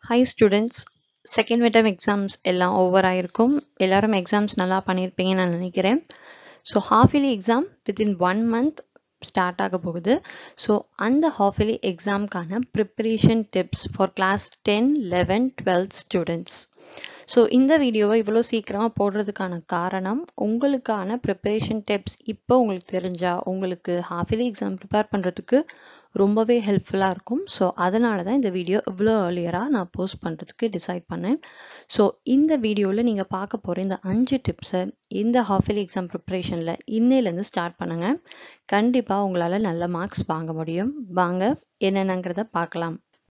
High students second midterm exams எல்லாம் over ஆயிருக்கும் எல்லாரும் எக்ஸாம்ஸ் நல்லா பண்ணியிருப்பீங்கன்னு நான் நினைக்கிறேன் so half yearly exam within one month start ஆக போகுது ஸோ அந்த ஹாஃப் இயர்லி எக்ஸாம்க்கான preparation tips for class ten eleven twelfth students so இந்த வீடியோவை இவ்வளோ சீக்கிரமாக போடுறதுக்கான காரணம் உங்களுக்கான ப்ரிப்பரேஷன் டிப்ஸ் இப்போ உங்களுக்கு தெரிஞ்சா உங்களுக்கு ஹாஃப் இயர்லி எக்ஸாம் ப்ரிப்பேர் பண்ணுறதுக்கு ரொம்பவே ஹெல்ப்ஃபுல்லாக இருக்கும் ஸோ அதனால தான் இந்த வீடியோ இவ்வளோ ஏர்லியராக நான் போஸ்ட் பண்ணுறதுக்கு டிசைட் பண்ணேன் ஸோ இந்த வீடியோவில் நீங்கள் பார்க்க போகிற இந்த அஞ்சு டிப்ஸை இந்த ஹாஃப் இயர்லி எக்ஸாம் ப்ரிப்பரேஷனில் இன்னையிலேருந்து ஸ்டார்ட் பண்ணுங்கள் கண்டிப்பாக உங்களால் நல்ல மார்க்ஸ் வாங்க முடியும் வாங்க என்னென்னங்கிறத பார்க்கலாம்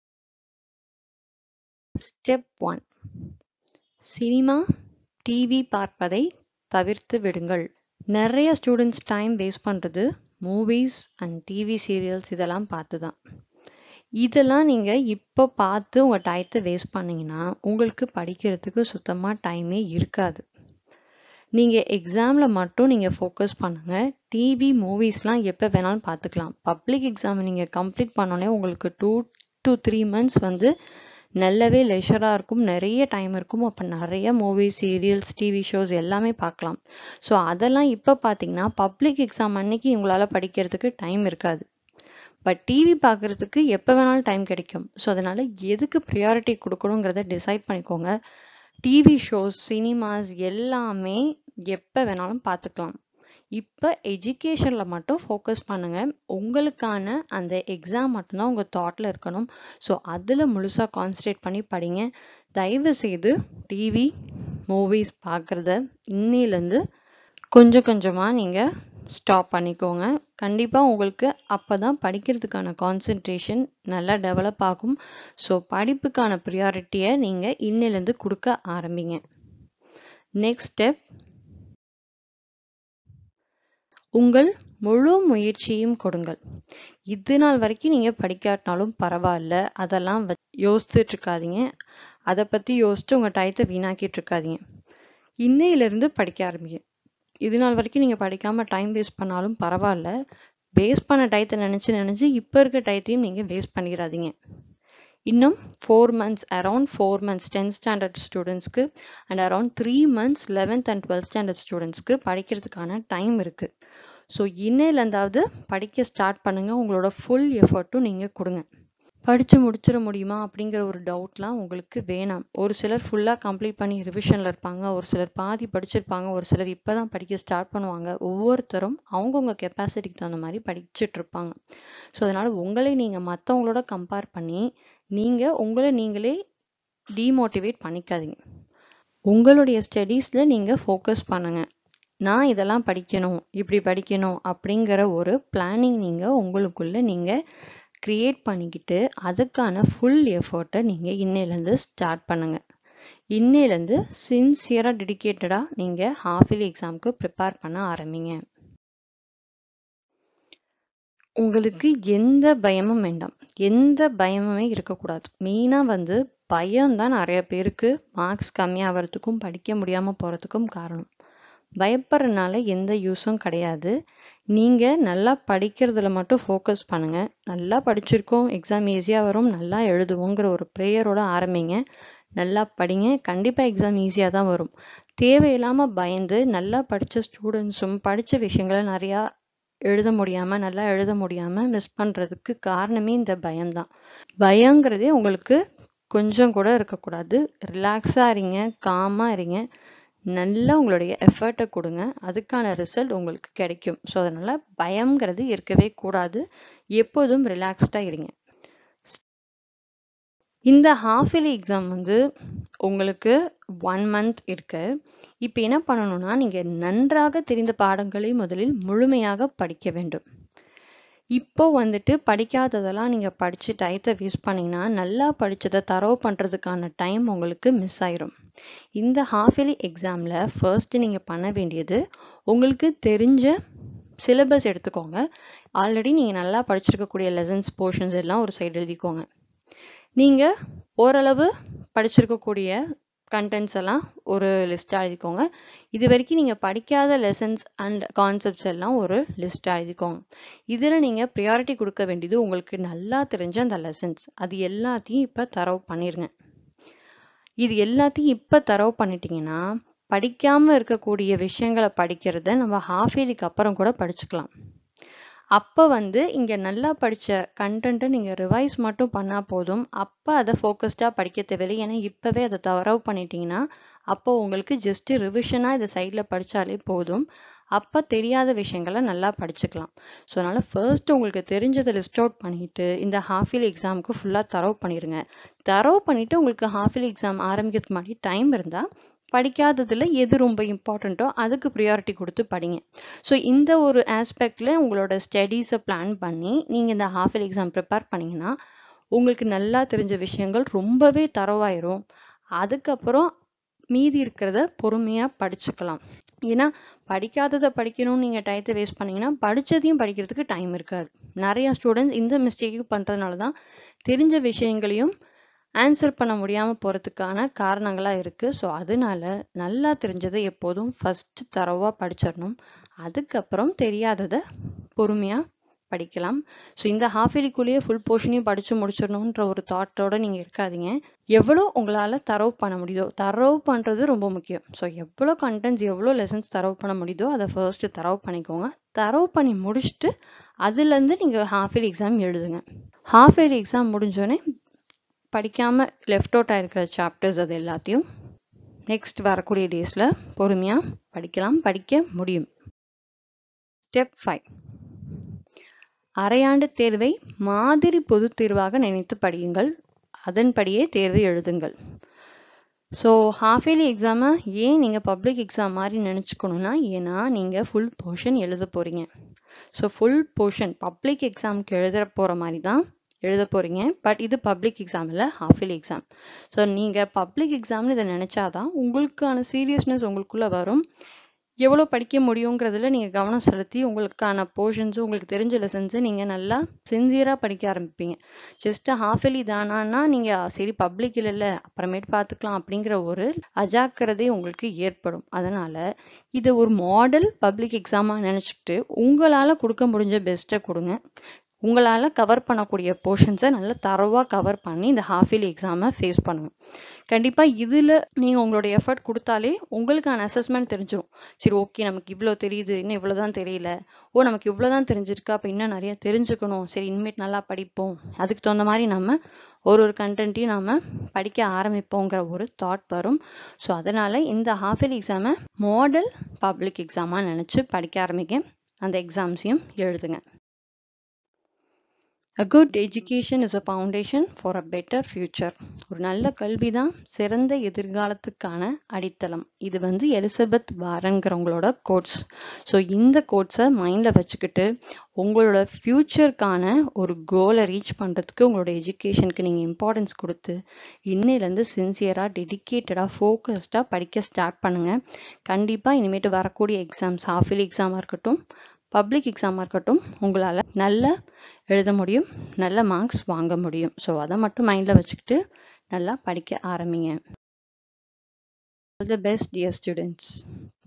ஸ்டெப் ஒன் சினிமா டிவி பார்ப்பதை தவிர்த்து விடுங்கள் நிறைய ஸ்டூடெண்ட்ஸ் டைம் வேஸ்ட் பண்ணுறது மூவிஸ் அண்ட் டிவி சீரியல்ஸ் இதெல்லாம் பார்த்து தான் இதெல்லாம் நீங்கள் இப்போ பார்த்து உங்கள் டயத்தை வேஸ்ட் பண்ணீங்கன்னா உங்களுக்கு படிக்கிறதுக்கு சுத்தமாக டைமே இருக்காது நீங்கள் எக்ஸாமில் மட்டும் நீங்கள் ஃபோக்கஸ் பண்ணுங்கள் டிவி மூவிஸ்லாம் எப்போ வேணாலும் பார்த்துக்கலாம் பப்ளிக் எக்ஸாம் நீங்கள் கம்ப்ளீட் பண்ணோன்னே உங்களுக்கு டூ டு த்ரீ மந்த்ஸ் வந்து நல்லாவே லெஷராக இருக்கும் நிறைய டைம் இருக்கும் அப்போ நிறைய மூவிஸ் சீரியல்ஸ் டிவி ஷோஸ் எல்லாமே பார்க்கலாம் ஸோ அதெல்லாம் இப்போ பார்த்தீங்கன்னா பப்ளிக் எக்ஸாம் அன்னைக்கு உங்களால் படிக்கிறதுக்கு டைம் இருக்காது பட் டிவி பார்க்குறதுக்கு எப்போ வேணாலும் டைம் கிடைக்கும் ஸோ அதனால் எதுக்கு ப்ரியாரிட்டி கொடுக்கணுங்கிறத டிசைட் பண்ணிக்கோங்க டிவி ஷோஸ் சினிமாஸ் எல்லாமே எப்போ வேணாலும் பார்த்துக்கலாம் இப்போ எஜுகேஷனில் மட்டும் ஃபோக்கஸ் பண்ணுங்கள் உங்களுக்கான அந்த எக்ஸாம் மட்டும்தான் உங்கள் தாட்டில் இருக்கணும் ஸோ அதில் முழுசாக கான்சன்ட்ரேட் பண்ணி படிங்க தயவு செய்து டிவி மூவிஸ் பார்க்குறத இன்னிலேருந்து கொஞ்சம் கொஞ்சமாக நீங்கள் ஸ்டாப் பண்ணிக்கோங்க கண்டிப்பாக உங்களுக்கு அப்போ தான் படிக்கிறதுக்கான கான்சென்ட்ரேஷன் நல்லா டெவலப் ஆகும் ஸோ படிப்புக்கான ப்ரியாரிட்டியை நீங்கள் இன்னிலேருந்து கொடுக்க ஆரம்பிங்க நெக்ஸ்ட் ஸ்டெப் உங்கள் முழு முயற்சியும் கொடுங்கள் இது நாள் வரைக்கும் நீங்கள் படிக்காட்டினாலும் பரவாயில்ல அதெல்லாம் யோசிச்சுட்டு இருக்காதீங்க அதை பற்றி யோசிச்சு உங்கள் டயத்தை வீணாக்கிட்டு இருக்காதீங்க இன்னையிலேருந்து படிக்க ஆரம்பிங்க இது நாள் வரைக்கும் நீங்கள் படிக்காமல் டைம் வேஸ்ட் பண்ணாலும் பரவாயில்ல வேஸ்ட் பண்ண டயத்தை நினச்சி நினச்சி இப்போ இருக்க டயத்தையும் நீங்கள் வேஸ்ட் பண்ணிடாதீங்க இன்னும் four months around four months tenth standard ஸ்டூடெண்ட்ஸ்க்கு and around three months eleventh and twelfth standard ஸ்டூடெண்ட்ஸ்க்கு படிக்கிறதுக்கான டைம் இருக்குது ஸோ இன்னையிலேருந்தாவது படிக்க ஸ்டார்ட் பண்ணுங்கள் உங்களோட ஃபுல் எஃபர்ட்டும் நீங்கள் கொடுங்க படித்து முடிச்சிட முடியுமா அப்படிங்கிற ஒரு டவுட்லாம் உங்களுக்கு வேணாம் ஒரு சிலர் ஃபுல்லாக கம்ப்ளீட் பண்ணி ரிவிஷனில் இருப்பாங்க ஒரு சிலர் பாதி படிச்சிருப்பாங்க ஒரு சிலர் இப்போ தான் படிக்க ஸ்டார்ட் பண்ணுவாங்க ஒவ்வொருத்தரும் அவங்கவுங்க கெப்பாசிட்டிக்கு தகுந்த மாதிரி படிச்சுட்டு இருப்பாங்க ஸோ அதனால் உங்களை நீங்கள் மற்றவங்களோட கம்பேர் பண்ணி நீங்கள் உங்களை நீங்களே டீமோட்டிவேட் பண்ணிக்காதீங்க உங்களுடைய ஸ்டடீஸில் நீங்கள் ஃபோக்கஸ் பண்ணுங்கள் நான் இதெல்லாம் படிக்கணும் இப்படி படிக்கணும் அப்படிங்கிற ஒரு பிளானிங் நீங்கள் உங்களுக்குள்ளே நீங்கள் க்ரியேட் பண்ணிக்கிட்டு அதுக்கான ஃபுல் எஃபர்ட்டை நீங்கள் இன்னையிலேருந்து ஸ்டார்ட் பண்ணுங்கள் இன்னையிலேருந்து சின்சியராக டெடிக்கேட்டடாக நீங்கள் ஹாஃப் இயர்லி எக்ஸாமுக்கு ப்ரிப்பேர் பண்ண ஆரம்பிங்க உங்களுக்கு எந்த பயமும் வேண்டாம் எந்த பயமுமே இருக்கக்கூடாது மெயினாக வந்து பயம்தான் நிறைய பேருக்கு மார்க்ஸ் கம்மியாகிறதுக்கும் படிக்க முடியாமல் போகிறதுக்கும் காரணம் பயப்படுறதுனால எந்த யூஸும் கிடையாது நீங்கள் நல்லா படிக்கிறதுல மட்டும் ஃபோக்கஸ் பண்ணுங்கள் நல்லா படிச்சிருக்கோம் எக்ஸாம் ஈஸியாக வரும் நல்லா எழுதுவோங்கிற ஒரு ப்ரேயரோட ஆரம்பிங்க நல்லா படிங்க கண்டிப்பாக எக்ஸாம் ஈஸியாக தான் வரும் தேவையில்லாமல் பயந்து நல்லா படித்த ஸ்டூடெண்ட்ஸும் படித்த விஷயங்களை நிறையா எழுத முடியாமல் நல்லா எழுத முடியாமல் மிஸ் பண்ணுறதுக்கு காரணமே இந்த பயம்தான் பயங்கிறதே உங்களுக்கு கொஞ்சம் கூட இருக்கக்கூடாது ரிலாக்ஸாக இருங்க காமாக இருங்க நல்லா உங்களுடைய எஃபர்ட்டை கொடுங்க அதுக்கான ரிசல்ட் உங்களுக்கு கிடைக்கும் ஸோ அதனால் பயங்கிறது இருக்கவே கூடாது எப்போதும் ரிலாக்ஸ்டாக இருங்க இந்த ஹாஃப் இயர்லி எக்ஸாம் வந்து உங்களுக்கு ஒன் மந்த் இருக்கு இப்போ என்ன பண்ணணும்னா நீங்கள் நன்றாக தெரிந்த பாடங்களை முதலில் முழுமையாக படிக்க வேண்டும் இப்போ வந்துட்டு படிக்காததெல்லாம் நீங்கள் படித்து டயத்தை வேஸ்ட் பண்ணிங்கன்னா நல்லா படித்ததை தரவு பண்ணுறதுக்கான டைம் உங்களுக்கு மிஸ் ஆயிரும் இந்த ஹாஃப் இயர்லி எக்ஸாமில் ஃபர்ஸ்ட்டு நீங்கள் பண்ண வேண்டியது உங்களுக்கு தெரிஞ்ச சிலபஸ் எடுத்துக்கோங்க ஆல்ரெடி நீங்கள் நல்லா படிச்சிருக்கக்கூடிய லெசன்ஸ் போர்ஷன்ஸ் எல்லாம் ஒரு சைடு எழுதிக்கோங்க நீங்கள் ஓரளவு படிச்சிருக்கக்கூடிய கண்டென்ட்ஸ் எல்லாம் ஒரு லிஸ்ட்டாக எழுதிக்கோங்க இது வரைக்கும் நீங்கள் படிக்காத லெசன்ஸ் அண்ட் கான்செப்ட்ஸ் எல்லாம் ஒரு லிஸ்ட்டாக எழுதிக்கோங்க இதில் நீங்கள் ப்ரியாரிட்டி கொடுக்க வேண்டியது உங்களுக்கு நல்லா தெரிஞ்ச அந்த லெசன்ஸ் அது எல்லாத்தையும் இப்போ தரவு பண்ணிடுங்க இது எல்லாத்தையும் இப்போ தரவு பண்ணிட்டீங்கன்னா படிக்காமல் இருக்கக்கூடிய விஷயங்களை படிக்கிறத நம்ம ஹாஃப் இயர்லிக்கு அப்புறம் கூட படிச்சுக்கலாம் அப்போ வந்து இங்கே நல்லா படித்த கண்டென்ட்டை நீங்கள் ரிவைஸ் மட்டும் பண்ணால் போதும் அப்போ அதை ஃபோக்கஸ்டாக படிக்க தேவையில்லை ஏன்னா இப்போவே அதை தரவு பண்ணிட்டீங்கன்னா அப்போ உங்களுக்கு ஜஸ்ட்டு ரிவிஷனாக இதை சைடில் படித்தாலே போதும் அப்போ தெரியாத விஷயங்களை நல்லா படிச்சுக்கலாம் ஸோ அதனால் ஃபர்ஸ்ட் உங்களுக்கு தெரிஞ்சதை லிஸ்ட் அவுட் பண்ணிவிட்டு இந்த ஹாஃப் இயர்லி எக்ஸாமுக்கு ஃபுல்லாக தரவு பண்ணிடுங்க தரவு பண்ணிவிட்டு உங்களுக்கு ஹாஃப் இயர்லி எக்ஸாம் ஆரம்பிக்கிறதுக்கு முன்னாடி டைம் இருந்தால் படிக்காததில் எது ரொம்ப இம்பார்ட்டண்ட்டோ அதுக்கு ப்ரியாரிட்டி கொடுத்து படிங்க ஸோ இந்த ஒரு ஆஸ்பெக்டில் உங்களோட ஸ்டடீஸை பிளான் பண்ணி நீங்கள் இந்த ஹாஃப் இயர் எக்ஸாம் ப்ரிப்பேர் பண்ணிங்கன்னா உங்களுக்கு நல்லா தெரிஞ்ச விஷயங்கள் ரொம்பவே தரவாயிரும் அதுக்கப்புறம் மீதி இருக்கிறத பொறுமையாக படிச்சுக்கலாம் ஏன்னா படிக்காததை படிக்கணும்னு நீங்கள் டயத்தை வேஸ்ட் பண்ணீங்கன்னா படித்ததையும் படிக்கிறதுக்கு டைம் இருக்காது நிறையா ஸ்டூடெண்ட்ஸ் இந்த மிஸ்டேக்கும் பண்ணுறதுனால தான் தெரிஞ்ச விஷயங்களையும் ஆன்சர் பண்ண முடியாமல் போகிறதுக்கான காரணங்களாக இருக்குது ஸோ அதனால நல்லா தெரிஞ்சதை எப்போதும் ஃபஸ்ட்டு தரவாக படிச்சிடணும் அதுக்கப்புறம் தெரியாததை பொறுமையாக படிக்கலாம் ஸோ இந்த ஹாஃப் இயர்லிக்குள்ளேயே ஃபுல் போர்ஷனையும் படித்து முடிச்சிடணுன்ற ஒரு தாட்டோட நீங்கள் இருக்காதீங்க எவ்வளோ உங்களால் தரவு பண்ண முடியுதோ தரவு பண்ணுறது ரொம்ப முக்கியம் ஸோ எவ்வளோ கண்டென்ட்ஸ் எவ்வளோ லெசன்ஸ் தரவு பண்ண முடியுதோ அதை ஃபர்ஸ்ட்டு தரவு பண்ணிக்கோங்க தரவு பண்ணி முடிச்சுட்டு அதுலேருந்து நீங்கள் ஹாஃப் இயர்லி எக்ஸாம் எழுதுங்க ஹாஃப் இயர்லி எக்ஸாம் முடிஞ்சோடனே படிக்காமல் லெஃப்ட் அவுட் ஆகிருக்கிற சாப்டர்ஸ் அது எல்லாத்தையும் நெக்ஸ்ட் வரக்கூடிய டேஸில் பொறுமையாக படிக்கலாம் படிக்க முடியும் ஸ்டெப் ஃபைவ் அரையாண்டு தேர்வை மாதிரி பொதுத் தேர்வாக நினைத்து படியுங்கள் அதன்படியே தேர்வை எழுதுங்கள் ஸோ ஹாஃப் இயர்லி எக்ஸாமை ஏன் நீங்கள் பப்ளிக் எக்ஸாம் மாதிரி நினச்சிக்கணுன்னா ஏன்னா நீங்கள் ஃபுல் போர்ஷன் எழுத போகிறீங்க ஸோ ஃபுல் போர்ஷன் பப்ளிக் எக்ஸாமுக்கு எழுத போகிற மாதிரி தான் எழுத போகிறீங்க பட் இது பப்ளிக் எக்ஸாம் இல்லை ஹாஃப் இயர்லி எக்ஸாம் ஸோ நீங்கள் பப்ளிக் எக்ஸாம்னு இதை நினச்சாதான் உங்களுக்கான சீரியஸ்னஸ் உங்களுக்குள்ளே வரும் எவ்வளோ படிக்க முடியுங்கிறதுல நீங்கள் கவனம் செலுத்தி உங்களுக்கான போர்ஷன்ஸும் உங்களுக்கு தெரிஞ்ச லெசன்ஸு நீங்கள் நல்லா சின்சியராக படிக்க ஆரம்பிப்பீங்க ஜஸ்ட்டு ஹாஃப் இயர்லி தானான்னா நீங்கள் சரி பப்ளிக் இல்லைல்ல அப்புறமேட்டு பார்த்துக்கலாம் அப்படிங்கிற ஒரு அஜாக்கிரதை உங்களுக்கு ஏற்படும் அதனால் இதை ஒரு மாடல் பப்ளிக் எக்ஸாமாக நினச்சிக்கிட்டு உங்களால் கொடுக்க முடிஞ்ச பெஸ்ட்டை கொடுங்க உங்களால் கவர் பண்ணக்கூடிய போர்ஷன்ஸை நல்லா தரவாக கவர் பண்ணி இந்த ஹாஃப் இயர்லி எக்ஸாமை ஃபேஸ் பண்ணுங்க கண்டிப்பாக இதில் நீங்கள் உங்களோட எஃபர்ட் கொடுத்தாலே உங்களுக்கான அசஸ்மெண்ட் தெரிஞ்சிடும் சரி ஓகே நமக்கு இவ்வளோ தெரியுது இன்னும் இவ்வளோ தான் தெரியல ஓ நமக்கு இவ்வளோ தான் தெரிஞ்சிருக்கு அப்போ இன்னும் நிறைய தெரிஞ்சுக்கணும் சரி இனிமேட் நல்லா படிப்போம் அதுக்கு தகுந்த மாதிரி நம்ம ஒரு ஒரு கண்டென்ட்டையும் நம்ம படிக்க ஆரம்பிப்போங்கிற ஒரு தாட் வரும் ஸோ அதனால் இந்த ஹாஃப் இயர்லி எக்ஸாமை மாடல் பப்ளிக் எக்ஸாமாக நினச்சி படிக்க ஆரம்பிக்க அந்த எக்ஸாம்ஸையும் எழுதுங்க A good education is a foundation for a better future. ஒரு நல்ல கல்வி தான் சிறந்த எதிர்காலத்துக்கான அடித்தளம் இது வந்து எலிசபெத் வாரங்கிறவங்களோட கோட்ஸ் ஸோ இந்த கோட்ஸை மைண்டில் வச்சுக்கிட்டு உங்களோட ஃப்யூச்சருக்கான ஒரு கோலை ரீச் பண்ணுறதுக்கு உங்களோட எஜுகேஷனுக்கு நீங்கள் இம்பார்ட்டன்ஸ் கொடுத்து இன்னிலேருந்து சின்சியராக டெடிக்கேட்டடாக ஃபோக்கஸ்டாக படிக்க ஸ்டார்ட் பண்ணுங்கள் கண்டிப்பாக இனிமேட்டு வரக்கூடிய எக்ஸாம்ஸ் ஹாஃப் இயர்லி எக்ஸாமாக இருக்கட்டும் பப்ளிக் எக்ஸாமாக இருக்கட்டும் உங்களால் நல்ல எழுத முடியும் நல்ல மார்க்ஸ் வாங்க முடியும் ஸோ அதை மட்டும் மைண்டில் வச்சுக்கிட்டு நல்லா படிக்க ஆரம்பிங்க all the best dear students